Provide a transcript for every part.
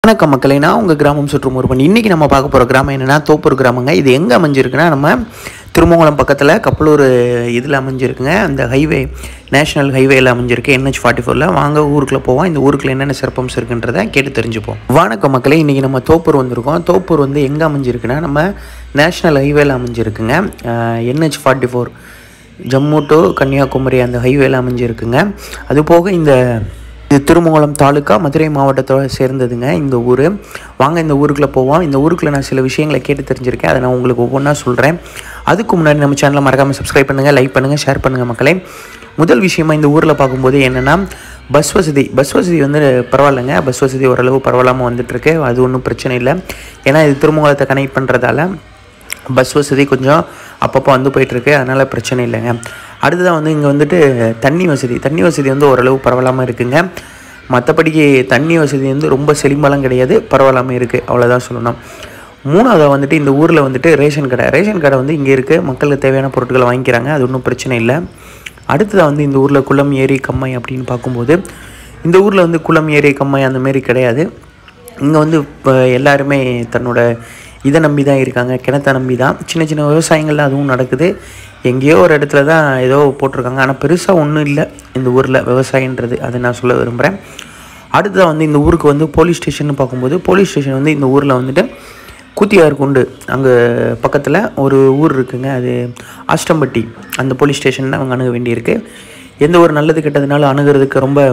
வணக்கம் மக்களே நான் உங்கள் கிராமம் சுற்றும் ஒரு பண்ணி இன்றைக்கி நம்ம பார்க்க போகிற கிராமம் என்னென்னா தோப்பூர் கிராமங்க இது எங்கே அமைஞ்சிருக்குன்னா நம்ம திருமங்கலம் பக்கத்தில் கப்பலூர் இதில் அமைஞ்சிருக்குங்க அந்த ஹைவே நேஷனல் ஹைவேயில் அமைஞ்சிருக்கு என்ஹெச் ஃபார்ட்டி ஃபோரில் வாங்க ஊருக்குள்ளே போவோம் இந்த ஊருக்குள்ள என்னென்ன சிறப்பம்சம் இருக்குன்றதை கேட்டு தெரிஞ்சுப்போம் வணக்கம் மக்களே இன்றைக்கி நம்ம தோப்பூர் வந்திருக்கோம் தோப்பூர் வந்து எங்கே அமைஞ்சிருக்குன்னா நம்ம நேஷனல் ஹைவேல அமைஞ்சிருக்குங்க NH forty four Jammu to Kanyakumari அந்த ஹைவேல அமைஞ்சிருக்குங்க அது போக இந்த இது திருமங்கலம் தாலுக்கா மதுரை மாவட்டத்தோட சேர்ந்ததுங்க இந்த ஊர் வாங்க இந்த ஊருக்குள்ளே போவோம் இந்த ஊருக்குள்ள நான் சில விஷயங்களை கேட்டு தெரிஞ்சிருக்கேன் அதை நான் உங்களுக்கு ஒவ்வொன்றா சொல்கிறேன் அதுக்கு முன்னாடி நம்ம சேனலை மறக்காமல் சப்ஸ்கிரைப் பண்ணுங்கள் லைக் பண்ணுங்கள் ஷேர் பண்ணுங்கள் மக்களே முதல் விஷயமா இந்த ஊரில் பார்க்கும்போது என்னென்னா பஸ் வசதி பஸ் வசதி வந்து பரவாயில்லைங்க பஸ் வசதி ஓரளவு பரவாயில்லாமல் வந்துட்டுருக்கு அது ஒன்றும் பிரச்சனை இல்லை ஏன்னா இது திருமங்கலத்தை கனெக்ட் பண்ணுறதால பஸ் வசதி கொஞ்சம் அப்பப்போ வந்து போயிட்டுருக்கு அதனால் பிரச்சனை இல்லைங்க அடுத்ததாக வந்து இங்கே வந்துட்டு தண்ணி வசதி தண்ணி வசதி வந்து ஓரளவு பரவாயில்லாமல் இருக்குங்க மற்றபடிக்கு தண்ணி வசதி வந்து ரொம்ப செழிம்பெல்லாம் கிடையாது பரவாயில்லாமல் இருக்குது அவ்வளோதான் சொல்லணும் மூணாவதாக வந்துட்டு இந்த ஊரில் வந்துட்டு ரேஷன் கடை ரேஷன் கடை வந்து இங்கே இருக்குது மக்களுக்கு தேவையான பொருட்களை வாங்கிக்கிறாங்க அது ஒன்றும் பிரச்சனை இல்லை அடுத்ததாக வந்து இந்த ஊரில் குளம் ஏரி கம்மை அப்படின்னு பார்க்கும்போது இந்த ஊரில் வந்து குளம் ஏரி கம்மை அந்த மாரி கிடையாது இங்கே வந்து இப்போ எல்லாருமே தன்னோட இதை நம்பி தான் இருக்காங்க கிணத்தை நம்பி தான் சின்ன சின்ன விவசாயங்கள்லாம் அதுவும் நடக்குது எங்கேயோ ஒரு இடத்துல தான் ஏதோ போட்டிருக்காங்க ஆனால் பெருசாக ஒன்றும் இல்லை இந்த ஊரில் விவசாயன்றது அதை நான் சொல்ல விரும்புகிறேன் அடுத்ததாக வந்து இந்த ஊருக்கு வந்து போலீஸ் ஸ்டேஷன் பார்க்கும்போது போலீஸ் ஸ்டேஷன் வந்து இந்த ஊரில் வந்துட்டு கூத்தியார் குண்டு அங்கே பக்கத்தில் ஒரு ஊர் இருக்குங்க அது ஆஷ்டம்பட்டி அந்த போலீஸ் ஸ்டேஷன் அவங்க அணுக வேண்டியிருக்கு எந்த ஒரு நல்லது கெட்டதுனாலும் அணுகிறதுக்கு ரொம்ப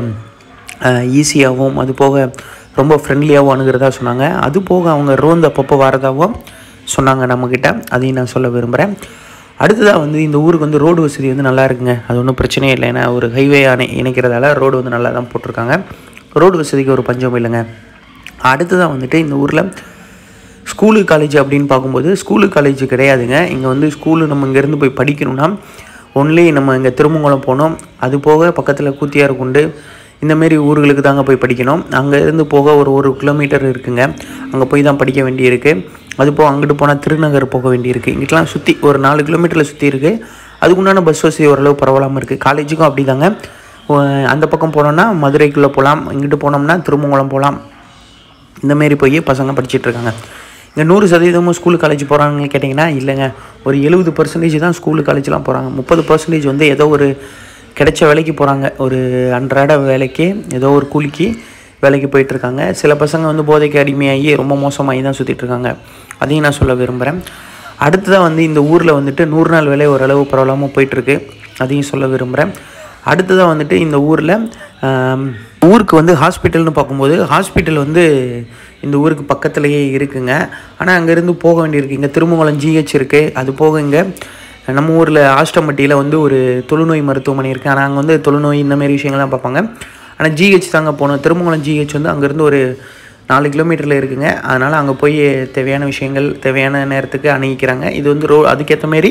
ஈஸியாகவும் அது போக ரொம்ப ஃப்ரெண்ட்லியாகவும் அணுகிறதா சொன்னாங்க அது போக அவங்க ரோந்து அப்பப்போ வரதாகவும் சொன்னாங்க நம்மக்கிட்ட அதையும் நான் சொல்ல விரும்புகிறேன் அடுத்ததாக வந்து இந்த ஊருக்கு வந்து ரோடு வசதி வந்து நல்லா இருக்குங்க அது ஒன்றும் பிரச்சனையே இல்லை ஏன்னா ஒரு ஹைவே அணை இணைக்கிறதால ரோடு வந்து நல்லா தான் போட்டிருக்காங்க ரோடு வசதிக்கு ஒரு பஞ்சம் இல்லைங்க அடுத்ததாக வந்துட்டு இந்த ஊரில் ஸ்கூலு காலேஜ் அப்படின்னு பார்க்கும்போது ஸ்கூலு காலேஜ் கிடையாதுங்க இங்கே வந்து ஸ்கூலு நம்ம இங்கேருந்து போய் படிக்கணும்னா ஒன்லி நம்ம இங்கே திருமங்கலம் போனோம் அது போக பக்கத்தில் கூத்தியார் குண்டு இந்தமாரி ஊர்களுக்கு தாங்க போய் படிக்கணும் அங்கே இருந்து போக ஒரு ஒரு கிலோமீட்டர் இருக்குங்க அங்கே போய் தான் படிக்க வேண்டியிருக்கு அது போக அங்கிட்டு போனால் திருநகர் போக வேண்டியிருக்கு இங்கிட்டலாம் சுற்றி ஒரு நாலு கிலோமீட்டரில் சுற்றி இருக்குது அதுக்குண்டான பஸ் வசதி ஓரளவு பரவாயில்லாமல் இருக்குது காலேஜுக்கும் அப்படி தாங்க அந்த பக்கம் போனோம்னா மதுரைக்குள்ளே போகலாம் இங்கிட்டு போனோம்னா திருமங்கலம் போகலாம் இந்தமாரி போய் பசங்க படிச்சுட்டு இருக்காங்க இங்கே நூறு சதவீதமும் ஸ்கூல் காலேஜ் போகிறாங்கன்னு கேட்டிங்கன்னா இல்லைங்க ஒரு எழுபது பர்சன்டேஜ் தான் ஸ்கூலு காலேஜ்லாம் போகிறாங்க முப்பது பர்சன்டேஜ் வந்து ஏதோ ஒரு கிடைச்ச வேலைக்கு போகிறாங்க ஒரு அன்றாட வேலைக்கு ஏதோ ஒரு கூலிக்கு வேலைக்கு போயிட்டுருக்காங்க சில பசங்க வந்து போதைக்கு அடிமையாகி ரொம்ப மோசமாகி தான் சுற்றிட்டு இருக்காங்க அதையும் நான் சொல்ல விரும்புகிறேன் அடுத்ததாக வந்து இந்த ஊரில் வந்துட்டு நூறு நாள் வேலை ஓரளவு பரவாயில்லாமல் போயிட்டுருக்கு அதையும் சொல்ல விரும்புகிறேன் அடுத்ததாக வந்துட்டு இந்த ஊரில் ஊருக்கு வந்து ஹாஸ்பிட்டல்னு பார்க்கும்போது ஹாஸ்பிட்டல் வந்து இந்த ஊருக்கு பக்கத்துலேயே இருக்குங்க ஆனால் அங்கேருந்து போக வேண்டியிருக்கு இங்கே திருமங்கலம் ஜிஹெச் இருக்குது அது போக இங்கே நம்ம ஊரில் ஆஷ்டம்பட்டியில் வந்து ஒரு தொழுநோய் மருத்துவமனை இருக்குது ஆனால் அங்கே வந்து தொழுநோய் இந்தமாரி விஷயங்கள்லாம் பார்ப்பாங்க ஆனால் ஜிஹெச் தாங்க போகணும் திருமங்கலம் ஜிஹெச் வந்து அங்கேருந்து ஒரு நாலு கிலோமீட்டரில் இருக்குங்க அதனால் அங்கே போய் தேவையான விஷயங்கள் தேவையான நேரத்துக்கு அணுகிக்கிறாங்க இது வந்து ரோ அதுக்கேற்ற மாரி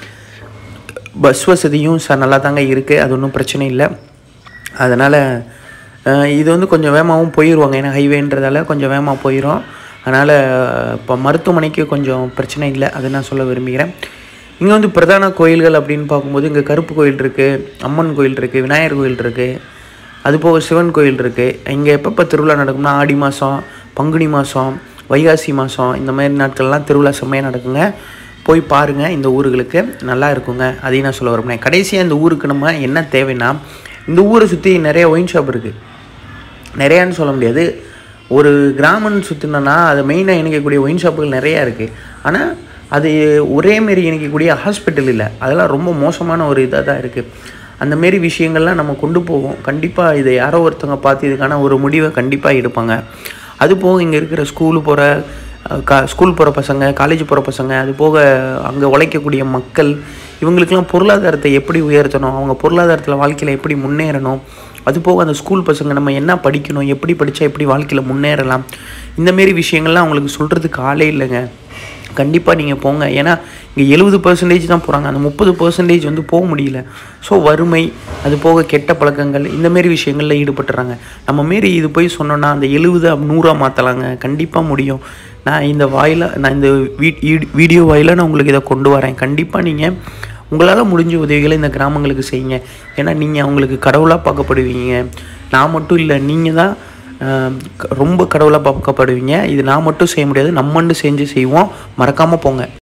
பஸ் வசதியும் ச நல்லா தாங்க இருக்குது அது ஒன்றும் பிரச்சனை இல்லை அதனால் இது வந்து கொஞ்சம் வேகமாகவும் போயிடுவாங்க ஏன்னா ஹைவேன்றதால கொஞ்சம் வேகமாக போயிடும் அதனால் இப்போ மருத்துவமனைக்கு கொஞ்சம் பிரச்சனை இல்லை அதை நான் சொல்ல விரும்புகிறேன் இங்கே வந்து பிரதான கோயில்கள் அப்படின்னு பார்க்கும்போது இங்கே கருப்பு கோயில் இருக்குது அம்மன் கோயில் இருக்குது விநாயகர் கோயில் இருக்குது அது போக சிவன் கோயில் இருக்குது இங்கே எப்பப்போ திருவிழா நடக்கும்னா ஆடி மாதம் பங்குனி மாதம் வைகாசி மாதம் இந்த மாதிரி நாட்கள்லாம் திருவிழா செம்மையாக நடக்குங்க போய் பாருங்கள் இந்த ஊர்களுக்கு நல்லா இருக்குங்க அதையும் நான் சொல்ல விரும்பினேன் கடைசியாக இந்த ஊருக்கு நம்ம என்ன தேவைன்னா இந்த ஊரை சுற்றி நிறைய ஒயின் ஷாப் இருக்குது நிறையான்னு சொல்ல முடியாது ஒரு கிராமம்னு சுற்றினோன்னா அது மெயினாக இணைக்கக்கூடிய ஒயின் ஷாப்புகள் நிறையா இருக்குது ஆனால் அது ஒரே மாரி இணைக்கக்கூடிய ஹாஸ்பிட்டல் இல்லை அதெல்லாம் ரொம்ப மோசமான ஒரு இதாக தான் இருக்குது அந்தமாரி விஷயங்கள்லாம் நம்ம கொண்டு போவோம் கண்டிப்பாக இதை யாரோ ஒருத்தவங்க பார்த்து இதுக்கான ஒரு முடிவை கண்டிப்பாக எடுப்பாங்க அது போக இங்கே இருக்கிற ஸ்கூலு போகிற கா ஸ்கூல் போகிற பசங்க காலேஜ் போகிற பசங்க அது போக அங்கே உழைக்கக்கூடிய மக்கள் இவங்களுக்கெல்லாம் பொருளாதாரத்தை எப்படி உயர்த்தணும் அவங்க பொருளாதாரத்தில் வாழ்க்கையில் எப்படி முன்னேறணும் அது போக அந்த ஸ்கூல் பசங்க நம்ம என்ன படிக்கணும் எப்படி படித்தா எப்படி வாழ்க்கையில் முன்னேறலாம் இந்தமாரி விஷயங்கள்லாம் அவங்களுக்கு சொல்கிறதுக்கு ஆளே இல்லைங்க கண்டிப்பாக நீங்கள் போங்க ஏன்னா இங்கே எழுபது பர்சன்டேஜ் தான் போகிறாங்க அந்த முப்பது பர்சன்டேஜ் வந்து போக முடியல ஸோ வறுமை அது போக கெட்ட பழக்கங்கள் இந்தமாரி விஷயங்களில் ஈடுபட்டுறாங்க நம்ம மாரி இது போய் சொன்னோன்னா அந்த எழுபது நூறாக மாற்றலாங்க கண்டிப்பாக முடியும் நான் இந்த வாயில் நான் இந்த வீடியோ வாயில் நான் உங்களுக்கு இதை கொண்டு வரேன் கண்டிப்பாக நீங்கள் உங்களால் முடிஞ்ச உதவிகளை இந்த கிராமங்களுக்கு செய்யுங்க ஏன்னா நீங்கள் அவங்களுக்கு கடவுளாக பார்க்கப்படுவீங்க நான் மட்டும் இல்லை நீங்கள் தான் ஆஹ் க- ரொம்ப கடவுளாக பார்க்கப்படுவீங்க இது நான் மட்டும் செய்ய முடியாது நம்மண்டு செஞ்சு செய்வோம் மறக்காமல் போங்க